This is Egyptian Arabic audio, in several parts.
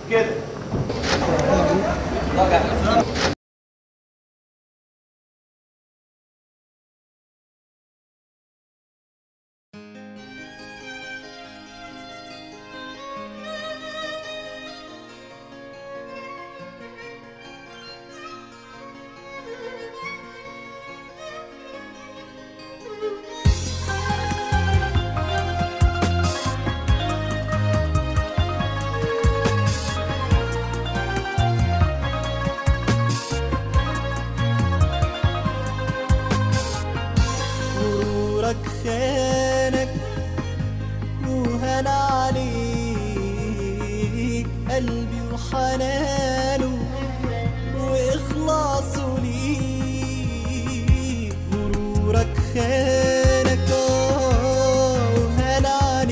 كده غرورك خانك وهان عليك قلبي وحنانه واخلاصه ليك غرورك خانك آه، وهان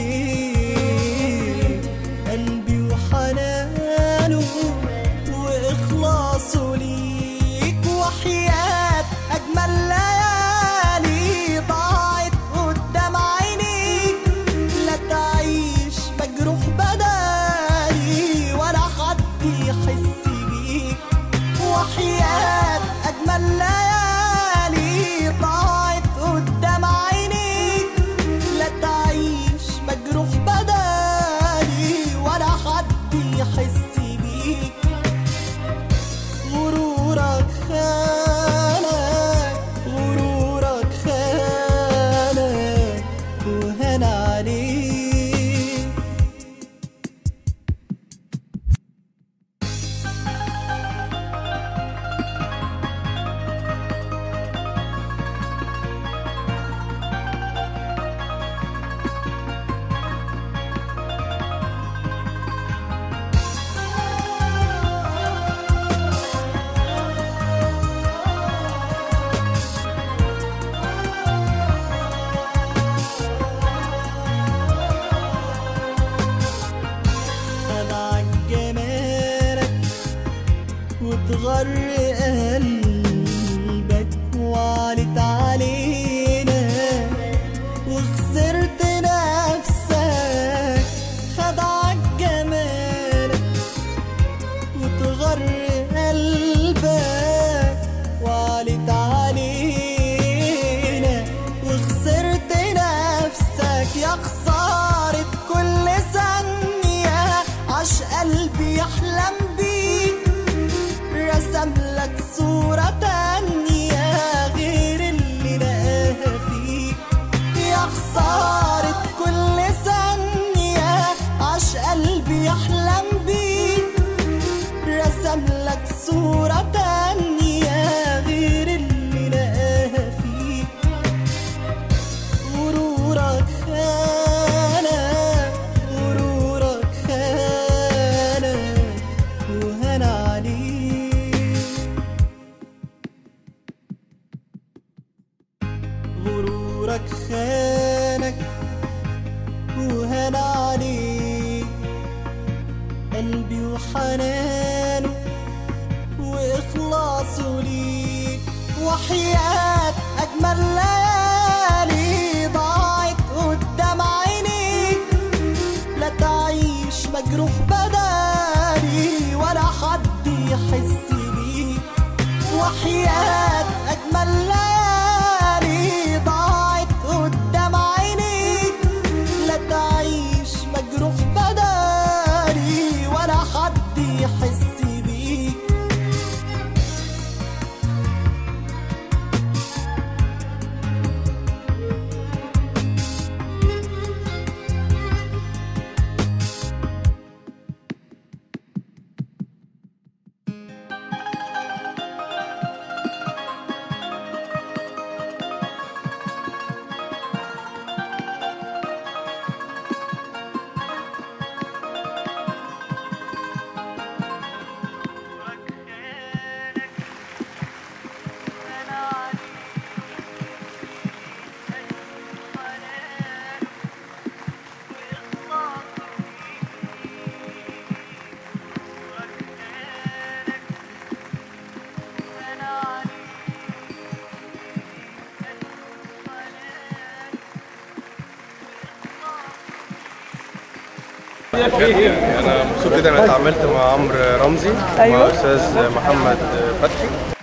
عليك قلبي وحنانه واخلاصه ليك وحياة اجمل ليالي ضاعت قدام عينيك لا تعيش مجروح بدالي ولا حد يحس بيك وحياة أجمل ليالي ضاعت قدام عينيك لا تعيش مجروح بدالي ولا حد يحس بيك غرورك خانك غرورك خانك وهان عليك خدعك جمالك وتغر قلبك وعلت علينا وخسرت نفسك خدعك جمالك وتغر قلبك وعلت علينا وخسرت نفسك يا خسارة كل ثانية عش قلبي يحلم بيك رسم لك صورة تانية غير اللي لقاها فيك يا خسارة كل ثانية عش قلبي يحلم بيك رسم لك صورة تانية غير اللي لقاها فيك غرورك خانك غرورك خانك وهان عليك غرورك خانك وهان عليك قلبي وحنانه واخلاصه ليك وحياة اجمل ليالي ضاعت قدام عينيك لا تعيش مجروح بدالي ولا حد يحس بيك وحياة أجمل ليالي ضاعت قدام عينيك لا تعيش مجروح بدالي ولا حد يحس بيك انا مبسوط جدا ان انا اتعاملت مع عمرو رمزي أيوة. مع استاذ محمد فتحي